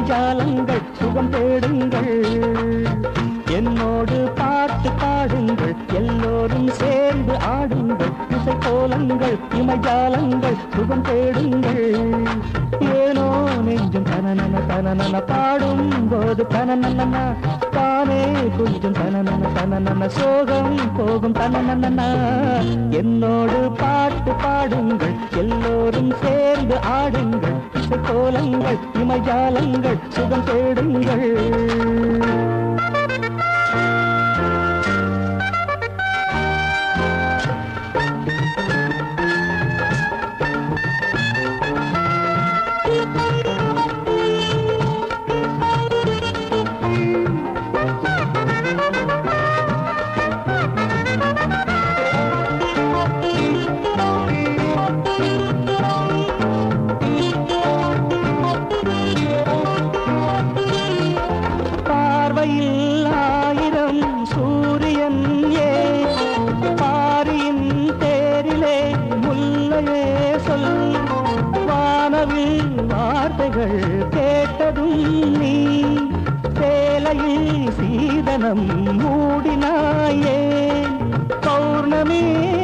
இமைஜாலங்கள் சுகம் தேடுங்கள் என்னோடு பாட்டு பாடுங்கள் எல்லோரும் சேர்ந்து ஆடுங்கள் இசை கோலங்கள் இமைஜாலங்கள் சுகம் தேடுங்கள் ஏனோ நெஞ்சும் தனநன தனநன பாடும் போது தனநன தானே கொஞ்சம் தனநன தனநன சோகம் போகும் தனநன என்னோடு பாட்டு பாடுங்கள் எல்லோரும் சேர்ந்து ஆடுங்கள் இசை கோலங்கள் இமைஜாலங்கள் சுகம் தேடுங்கள் பார்வையில் ஆயிரம் சூரியன் ஏ பாரியின் தேரிலே முல்லையே சொல் வானவில் வார்த்தைகள் கேட்டதும் நீ சேலையில் சீதனம் மூடினாயே பௌர்ணமி